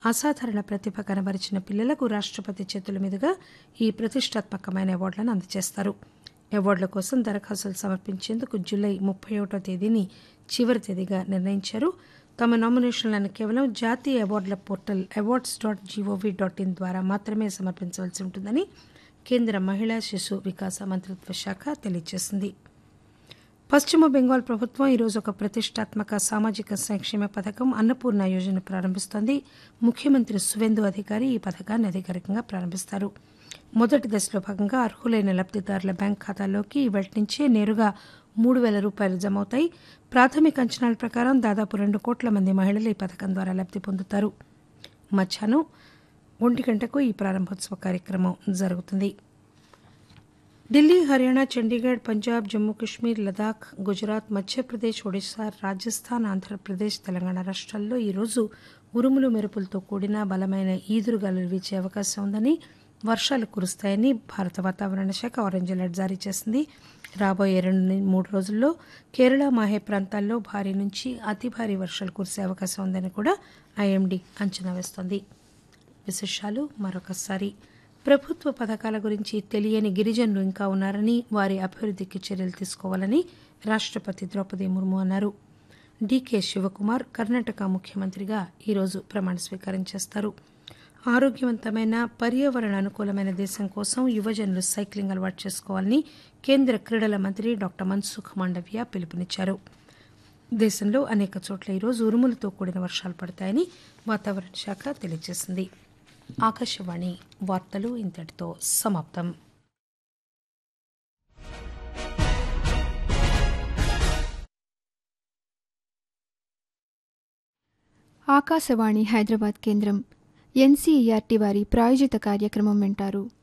అసాధారణ ప్రతిభ కనబరిచిన పిల్లలకు రాష్టపతి చేతుల మీదుగా ఈ ప్రతిష్టాత్మకమైన అవార్డులను అందజేస్తారు అవార్డుల కోసం దరఖాస్తులు సమర్పించేందుకు జూలై ముప్పై ఒకటో తేదీని చివరి తేదీగా నిర్ణయించారు తమ నామినేషన్లను కేవలం జాతీయ అవార్డుల portal awards dot G O V dot in ద్వారా మాత్రమే సమర్పించవలసి ఉంటుందని కేంద్ర మహిళా శిశు వికాస మంత్రిత్వ శాఖ తెలియజేసింది పశ్చిమ బెంగాల్ ప్రభుత్వం ఈరోజు ఒక ప్రతిష్టాత్మక సామాజిక సంక్షేమ పథకం అన్నపూర్ణ యోజన ప్రారంభిస్తోంది ముఖ్యమంత్రి సువేందు అధికారి ఈ పథకాన్ని అధికారికంగా ప్రారంభిస్తారు మొదటి దశలో భాగంగా అర్హులైన లబ్దిదారుల బ్యాంక్ ఖాతాల్లోకి ఇవాటి నుంచే నేరుగా మూడు వేల రూపాయలు జమ అవుతాయి ప్రాథమిక అంచనాల ప్రకారం దాదాపు రెండు కోట్ల మంది మహిళలు ఈ పథకం ద్వారా లబ్ది పొందుతారు మధ్యాహ్నం ఒంటి గంటకు ఈ ప్రారంభోత్సవ కార్యక్రమం జరుగుతుంది ఢిల్లీ హర్యానా చండీగఢ్ పంజాబ్ జమ్మూ కశ్మీర్ లదాఖ్ గుజరాత్ మధ్యప్రదేశ్ ఒడిశా రాజస్థాన్ ఆంధ్రప్రదేశ్ తెలంగాణ రాష్ట్రాల్లో ఈరోజు ఉరుములు మెరుపులతో కూడిన బలమైన ఈదురుగాలులు వీచే అవకాశం ఉందని వర్షాలు కురుస్తాయని భారత వాతావరణ శాఖ ఆరెంజ్ అలర్ట్ జారీ చేసింది రాబోయే రెండు మూడు రోజుల్లో కేరళ మాహే ప్రాంతాల్లో భారీ నుంచి అతి భారీ వర్షాలు కురిసే అవకాశం ఉందని కూడా ఐఎండీ అంచనా వేస్తోంది విశేషాలు మరొకసారి ప్రభుత్వ పథకాల గురించి తెలియని గిరిజనులు ఇంకా ఉన్నారని వారి అభివృద్ధికి చర్యలు తీసుకోవాలని రాష్టపతి ద్రౌపది ముర్ము అన్నారు డీకే శివకుమార్ కర్ణాటక ముఖ్యమంత్రిగా ఈరోజు ప్రమాణ స్వీకారం చేస్తారు ఆరోగ్యవంతమైన పర్యావరణ అనుకూలమైన దేశం కోసం యువజనులు సైక్లింగ్ అలవాటు చేసుకోవాలని కేంద్ర క్రీడల మంత్రి డాక్టర్ మన్సుఖ్ మాండవ్య పిలుపునిచ్చారు దేశంలో అనేక చోట్ల ఈరోజు ఉరుములతో కూడిన వర్షాలు పడతాయని వాతావరణ శాఖ తెలియజేసింది ఆకాశవాణి వార్తలు ఇంతటితో సమాప్తం ఆకాశవాణి హైదరాబాద్ కేంద్రం ఎన్సీఈఆర్టీ వారి ప్రాయోజిత కార్యక్రమం వింటారు